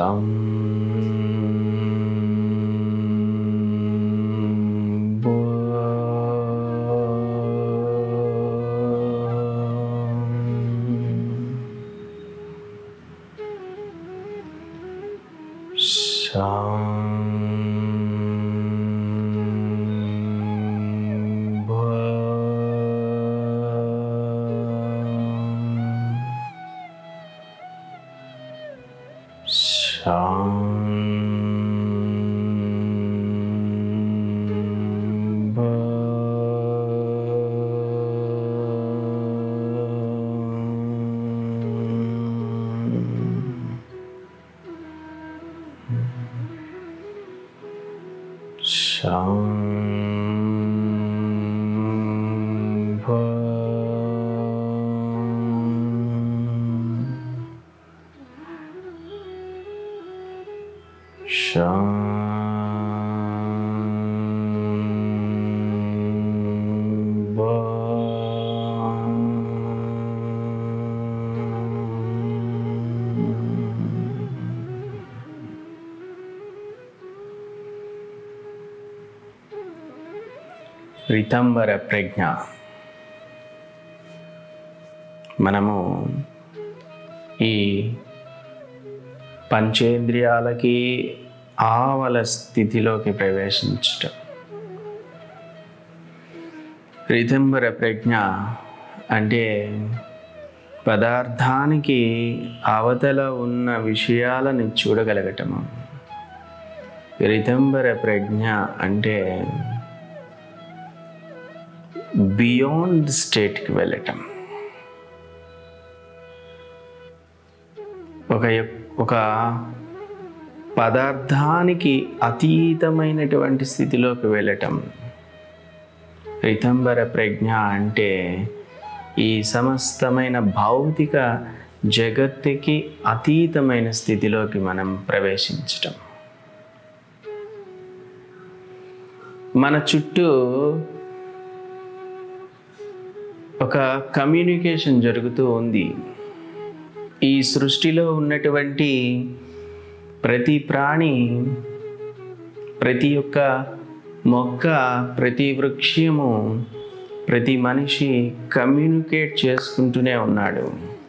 రితంబర ప్రజ్ఞ మనము ఈ పంచేంద్రియాలకి ఆవల స్థితిలోకి ప్రవేశించటం రితంబర ప్రజ్ఞ అంటే పదార్థానికి అవతల ఉన్న విషయాలని చూడగలగటము రితంబర ప్రజ్ఞ అంటే బియాండ్ స్టేట్కి వెళ్ళటం ఒక ఒక పదార్థానికి అతీతమైనటువంటి స్థితిలోకి వెళ్ళటం రితంబర ప్రజ్ఞ అంటే ఈ సమస్తమైన భౌతిక జగత్తుకి అతీతమైన స్థితిలోకి మనం ప్రవేశించటం మన చుట్టూ ఒక కమ్యూనికేషన్ జరుగుతూ ఉంది ఈ సృష్టిలో ఉన్నటువంటి ప్రతి ప్రాణి ప్రతి ఒక్క మొక్క ప్రతి వృక్షము ప్రతి మనిషి కమ్యూనికేట్ చేసుకుంటూనే ఉన్నాడు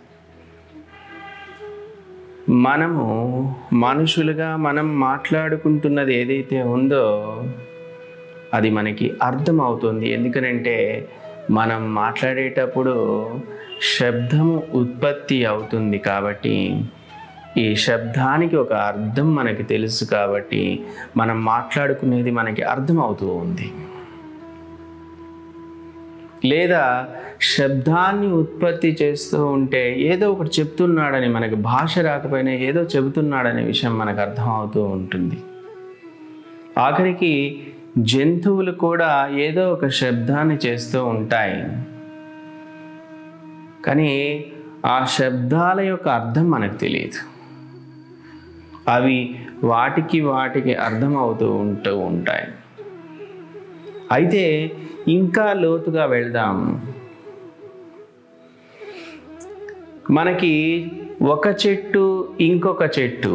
మనము మనుషులుగా మనం మాట్లాడుకుంటున్నది ఏదైతే ఉందో అది మనకి అర్థమవుతుంది ఎందుకనంటే మనం మాట్లాడేటప్పుడు శబ్దము ఉత్పత్తి అవుతుంది కాబట్టి ఈ శబ్దానికి ఒక అర్థం మనకి తెలుసు కాబట్టి మనం మాట్లాడుకునేది మనకి అర్థమవుతూ ఉంది లేదా శబ్దాన్ని ఉత్పత్తి చేస్తూ ఉంటే ఏదో ఒకటి చెప్తున్నాడని మనకి భాష రాకపోయినా ఏదో చెబుతున్నాడనే విషయం మనకు అర్థమవుతూ ఉంటుంది ఆఖరికి జంతువులు కూడా ఏదో ఒక శబ్దాన్ని చేస్తూ ఉంటాయి కానీ ఆ శబ్దాల యొక్క అర్థం మనకు తెలియదు అవి వాటికి వాటికి అర్థమవుతూ ఉంటూ ఉంటాయి అయితే ఇంకా లోతుగా వెళ్దాం మనకి ఒక చెట్టు ఇంకొక చెట్టు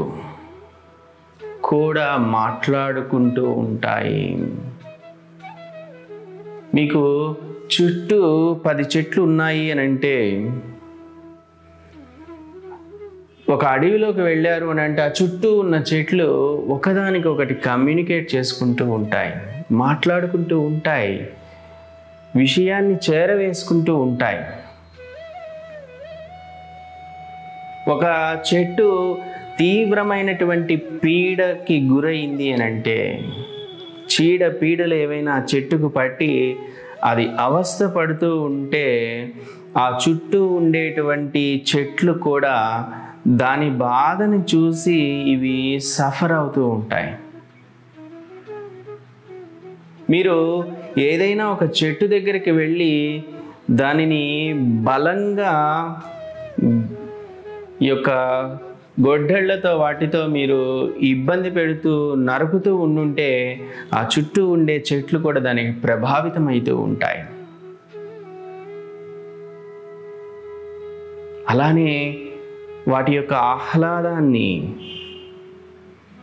కూడా మాట్లాడుకుంటూ ఉంటాయి మీకు చుట్టూ పది చెట్లు ఉన్నాయి అని అంటే ఒక అడవిలోకి వెళ్ళారు అని అంటే ఆ చుట్టూ ఉన్న చెట్లు ఒకదానికి ఒకటి కమ్యూనికేట్ చేసుకుంటూ ఉంటాయి మాట్లాడుకుంటూ ఉంటాయి విషయాన్ని చేరవేసుకుంటూ ఉంటాయి ఒక చెట్టు తీవ్రమైనటువంటి పీడకి గురైంది అని అంటే చీడ పీడలు ఏవైనా ఆ చెట్టుకు పట్టి అది అవస్థ పడుతూ ఉంటే ఆ చుట్టూ ఉండేటువంటి చెట్లు కూడా దాని బాధని చూసి ఇవి సఫర్ అవుతూ ఉంటాయి మీరు ఏదైనా ఒక చెట్టు దగ్గరికి వెళ్ళి దానిని బలంగా ఈ యొక్క గొడ్డళ్లతో వాటితో మీరు ఇబ్బంది పెడుతూ నరుకుతూ ఉండుంటే ఆ చుట్టూ ఉండే చెట్లు కూడా దానికి ప్రభావితమవుతూ ఉంటాయి అలానే వాటి యొక్క ఆహ్లాదాన్ని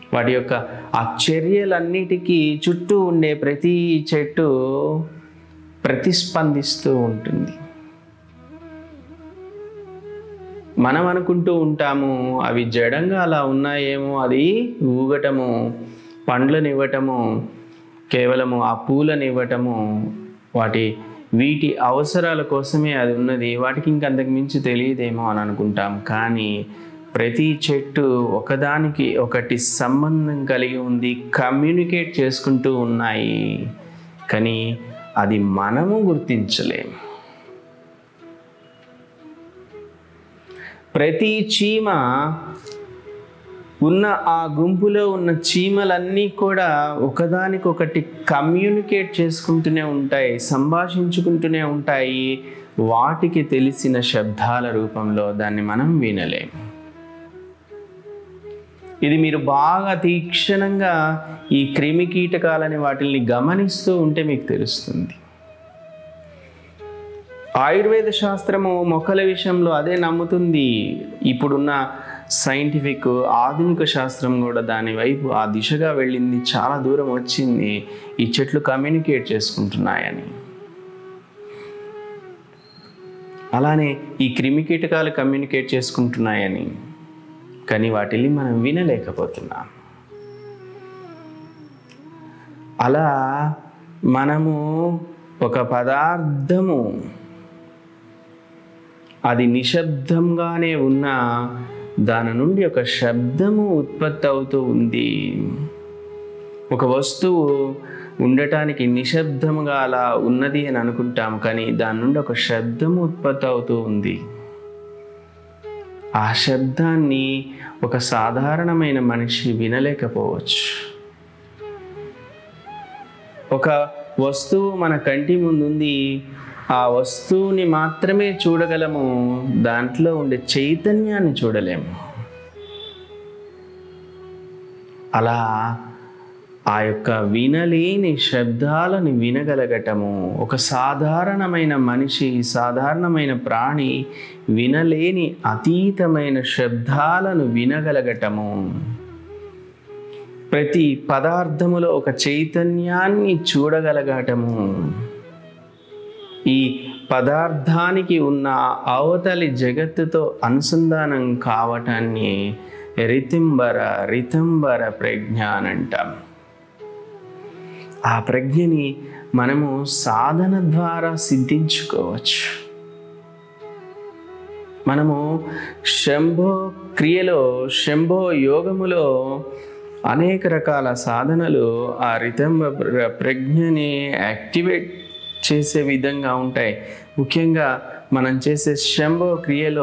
వాటి యొక్క ఆ చర్యలన్నిటికీ చుట్టూ ఉండే ప్రతి చెట్టు ప్రతిస్పందిస్తూ ఉంటుంది మనం అనుకుంటూ ఉంటాము అవి జడంగా అలా ఉన్నాయేమో అది ఊగటము పండ్లనివ్వటము కేవలము ఆ పూలనివ్వటము వాటి వీటి అవసరాల కోసమే అది ఉన్నది వాటికి ఇంక అంతకు మించి తెలియదేమో అని అనుకుంటాం కానీ ప్రతి చెట్టు ఒకదానికి ఒకటి సంబంధం కలిగి ఉంది కమ్యూనికేట్ చేసుకుంటూ ఉన్నాయి కానీ అది మనము గుర్తించలేము ప్రతి చీమ ఉన్న ఆ గుంపులో ఉన్న చీమలన్నీ కూడా ఒకదానికొకటి కమ్యూనికేట్ చేసుకుంటూనే ఉంటాయి సంభాషించుకుంటూనే ఉంటాయి వాటికి తెలిసిన శబ్దాల రూపంలో దాన్ని మనం వినలేము ఇది మీరు బాగా తీక్షణంగా ఈ క్రిమి కీటకాలని వాటిని గమనిస్తూ ఉంటే మీకు తెలుస్తుంది ఆయుర్వేద శాస్త్రము మొక్కల విషయంలో అదే నమ్ముతుంది ఇప్పుడున్న సైంటిఫిక్ ఆధునిక శాస్త్రం కూడా దాని వైపు ఆ దిశగా వెళ్ళింది చాలా దూరం వచ్చింది ఈ చెట్లు కమ్యూనికేట్ చేసుకుంటున్నాయని అలానే ఈ క్రిమి కీటకాలు కమ్యూనికేట్ చేసుకుంటున్నాయని కానీ వాటిని మనం వినలేకపోతున్నాం అలా మనము ఒక పదార్థము అది నిశ్శబ్దంగానే ఉన్నా దాని నుండి ఒక శబ్దము ఉత్పత్తి అవుతూ ఉంది ఒక వస్తువు ఉండటానికి నిశ్శబ్దముగా అలా ఉన్నది అని అనుకుంటాం కానీ దాని నుండి ఒక శబ్దము ఉత్పత్తి అవుతూ ఉంది ఆ శబ్దాన్ని ఒక సాధారణమైన మనిషి వినలేకపోవచ్చు ఒక వస్తువు మన కంటి ముందుంది ఆ వస్తువుని మాత్రమే చూడగలము దాంట్లో ఉండే చైతన్యాన్ని చూడలేము అలా ఆ యొక్క వినలేని శబ్దాలను వినగలగటము ఒక సాధారణమైన మనిషి సాధారణమైన ప్రాణి వినలేని అతీతమైన శబ్దాలను వినగలగటము ప్రతి పదార్థములో ఒక చైతన్యాన్ని చూడగలగటము ఈ పదార్థానికి ఉన్న అవతలి జగత్తుతో అనుసంధానం కావటాన్ని రితింబర రితంబర ప్రజ్ఞ అని అంటాం ఆ ప్రజ్ఞని మనము సాధన ద్వారా సిద్ధించుకోవచ్చు మనము శంభో క్రియలో శంభో యోగములో అనేక రకాల సాధనలు ఆ రితంబర ప్రజ్ఞని యాక్టివేట్ చేసే విధంగా ఉంటాయి ముఖ్యంగా మనం చేసే శంభో క్రియలో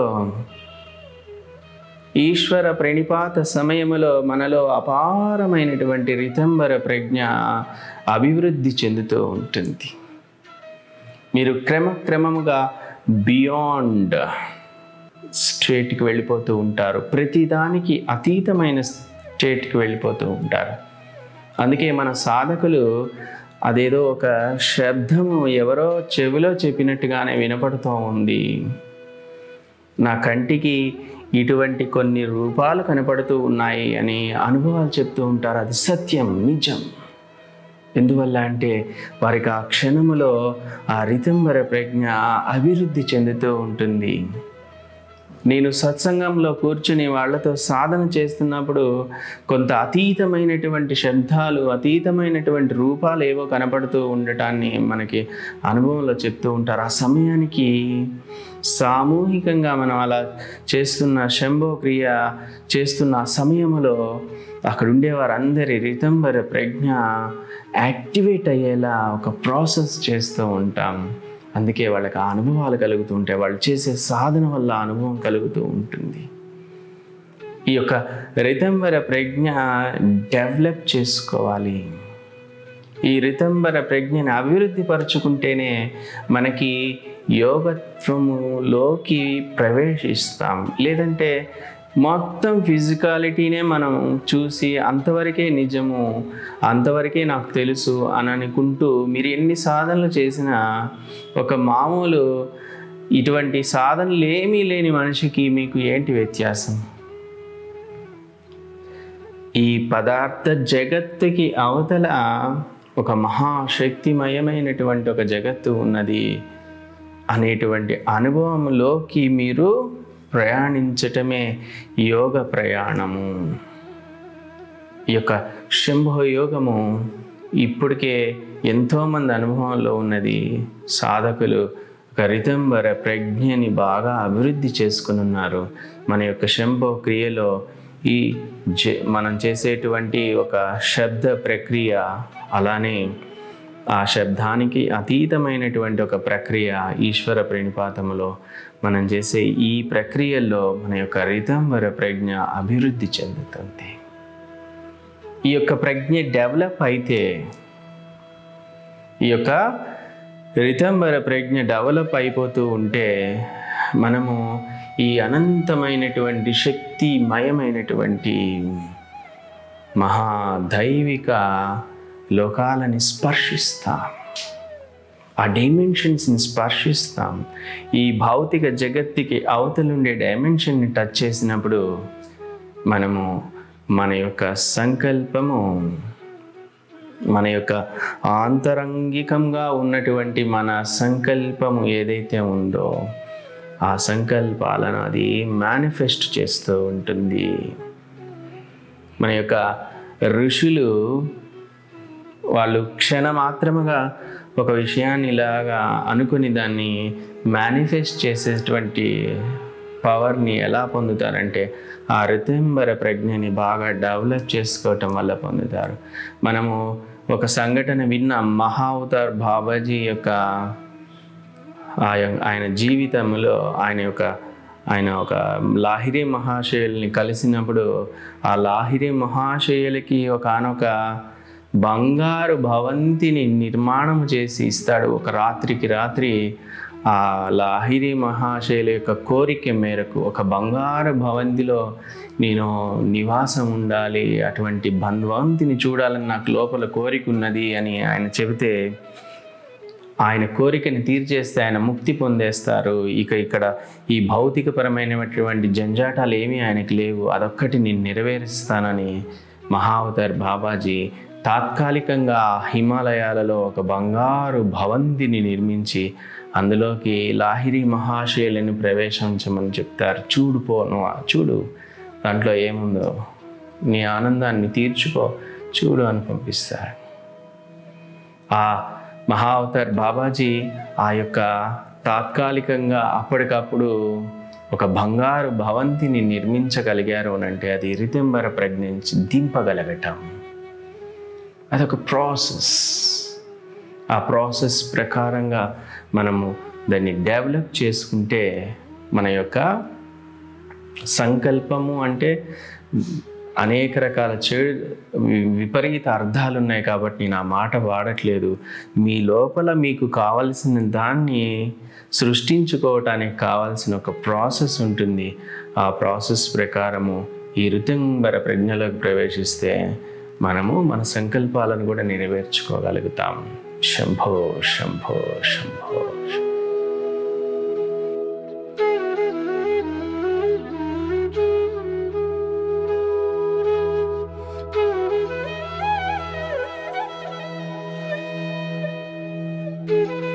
ఈశ్వర ప్రణిపాత సమయములో మనలో అపారమైనటువంటి రితంబర ప్రజ్ఞ అభివృద్ధి చెందుతూ ఉంటుంది మీరు క్రమక్రమముగా బియాండ్ స్టేట్కి వెళ్ళిపోతూ ఉంటారు ప్రతిదానికి అతీతమైన స్టేట్కి వెళ్ళిపోతూ ఉంటారు అందుకే మన సాధకులు అదేదో ఒక శబ్దము ఎవరో చెవిలో చెప్పినట్టుగానే వినపడుతూ ఉంది నా కంటికి ఇటువంటి కొన్ని రూపాలు కనపడుతూ ఉన్నాయి అని అనుభవాలు చెప్తూ ఉంటారు అది సత్యం నిజం ఎందువల్ల అంటే వారికి ఆ క్షణములో ఆ రితంబర ప్రజ్ఞ అభివృద్ధి చెందుతూ ఉంటుంది నేను సత్సంగంలో కూర్చుని వాళ్ళతో సాధన చేస్తున్నప్పుడు కొంత అతీతమైనటువంటి శబ్దాలు అతీతమైనటువంటి రూపాలు ఏవో కనపడుతూ ఉండటాన్ని మనకి అనుభవంలో చెప్తూ ఉంటారు ఆ సమయానికి సామూహికంగా మనం అలా చేస్తున్న శంభో క్రియ చేస్తున్న ఆ సమయంలో అక్కడ ఉండే వారందరి రితంబర ప్రజ్ఞ యాక్టివేట్ అయ్యేలా ఒక ప్రాసెస్ చేస్తూ ఉంటాం అందుకే వాళ్ళకి ఆ అనుభవాలు కలుగుతూ ఉంటాయి వాళ్ళు చేసే సాధన వల్ల అనుభవం కలుగుతూ ఉంటుంది ఈ యొక్క రితంబర ప్రజ్ఞ డెవలప్ చేసుకోవాలి ఈ రితంబర ప్రజ్ఞని అభివృద్ధి పరుచుకుంటేనే మనకి యోగత్వములోకి ప్రవేశిస్తాం లేదంటే మొత్తం ఫిజికాలిటీనే మనం చూసి అంతవరకే నిజము అంతవరకే నాకు తెలుసు అని అనుకుంటూ మీరు ఎన్ని సాధనలు చేసినా ఒక మామూలు ఇటువంటి సాధనలు ఏమీ లేని మనిషికి మీకు ఏంటి వ్యత్యాసం ఈ పదార్థ జగత్తుకి అవతల ఒక మహాశక్తిమయమైనటువంటి ఒక జగత్తు ఉన్నది అనేటువంటి అనుభవంలోకి మీరు ప్రయాణించటమే యోగ ప్రయాణము ఈ యొక్క శంభో యోగము ఇప్పటికే ఎంతోమంది అనుభవంలో ఉన్నది సాధకులు ఒక రితంబర ప్రజ్ఞని బాగా అభివృద్ధి చేసుకుని ఉన్నారు మన యొక్క శంభో క్రియలో ఈ జ మనం చేసేటువంటి ఒక శబ్ద ప్రక్రియ అలానే ఆ శబ్దానికి అతీతమైనటువంటి ఒక ప్రక్రియ ఈశ్వర ప్రణిపాతములో మనం చేసే ఈ ప్రక్రియల్లో మన యొక్క రితంబర ప్రజ్ఞ అభివృద్ధి చెందుతుంది ఈ యొక్క ప్రజ్ఞ డెవలప్ అయితే ఈ యొక్క రితంబర ప్రజ్ఞ డెవలప్ అయిపోతూ ఉంటే మనము ఈ అనంతమైనటువంటి శక్తిమయమైనటువంటి మహాదైవిక లోకాలని స్పర్శిస్తాం ఆ డైమెన్షన్స్ని స్పర్శిస్తాం ఈ భౌతిక జగత్తుకి అవతలుండే డైమెన్షన్ని టచ్ చేసినప్పుడు మనము మన యొక్క సంకల్పము మన యొక్క ఆంతరంగికంగా ఉన్నటువంటి మన సంకల్పము ఏదైతే ఉందో ఆ సంకల్పాలను అది మేనిఫెస్ట్ చేస్తూ ఉంటుంది మన యొక్క ఋషులు వాళ్ళు క్షణమాత్రముగా ఒక విషయాన్ని ఇలాగా అనుకుని దాన్ని మేనిఫెస్ట్ చేసేటువంటి పవర్ని ఎలా పొందుతారంటే ఆ రితంబర ప్రజ్ఞని బాగా డెవలప్ చేసుకోవటం వల్ల పొందుతారు మనము ఒక సంఘటన విన్న మహావతార్ బాబాజీ యొక్క ఆయ- ఆయన జీవితంలో ఆయన యొక్క ఆయన ఒక లాహిరి మహాశయుల్ని కలిసినప్పుడు ఆ లాహిరి మహాశయులకి ఒకనొక బంగారు భవంతిని నిర్మాణం చేసి ఇస్తాడు ఒక రాత్రికి రాత్రి ఆ లాహిరి మహాశయుల యొక్క కోరిక మేరకు ఒక బంగారు భవంతిలో నేను నివాసం ఉండాలి అటువంటి భగవంతిని చూడాలని నాకు లోపల కోరిక ఉన్నది అని ఆయన చెబితే ఆయన కోరికని తీర్చేస్తే ఆయన ముక్తి పొందేస్తారు ఇక ఇక్కడ ఈ భౌతికపరమైనటువంటి జంజాటాలు ఏమీ ఆయనకి లేవు అదొక్కటి నేను నెరవేరుస్తానని మహావతార్ బాబాజీ తాత్కాలికంగా ఆ హిమాలయాలలో ఒక బంగారు భవంతిని నిర్మించి అందులోకి లాహిరి మహాశయులను ప్రవేశించమని చెప్తారు చూడు పోను చూడు దాంట్లో ఏముందో నీ ఆనందాన్ని తీర్చుకో చూడు అని పంపిస్తారు ఆ మహావతార్ బాబాజీ ఆ యొక్క తాత్కాలికంగా అప్పటికప్పుడు ఒక బంగారు భవంతిని నిర్మించగలిగారు అని అంటే అది రితంబర ప్రజ్ఞించి దింపగలగటం అదొక ప్రాసెస్ ఆ ప్రాసెస్ ప్రకారంగా మనము దాన్ని డెవలప్ చేసుకుంటే మన యొక్క సంకల్పము అంటే అనేక రకాల చెడు వి- విపరీత అర్థాలు ఉన్నాయి కాబట్టి నేను ఆ మాట వాడట్లేదు మీ లోపల మీకు కావలసిన దాన్ని సృష్టించుకోవటానికి కావాల్సిన ఒక ప్రాసెస్ ఉంటుంది ఆ ప్రాసెస్ ప్రకారము ఈ ఋతంబర ప్రజ్ఞలోకి ప్రవేశిస్తే మనము మన సంకల్పాలను కూడా నెరవేర్చుకోగలుగుతాం శంభో శంభో శంభో శంభో. Thank you.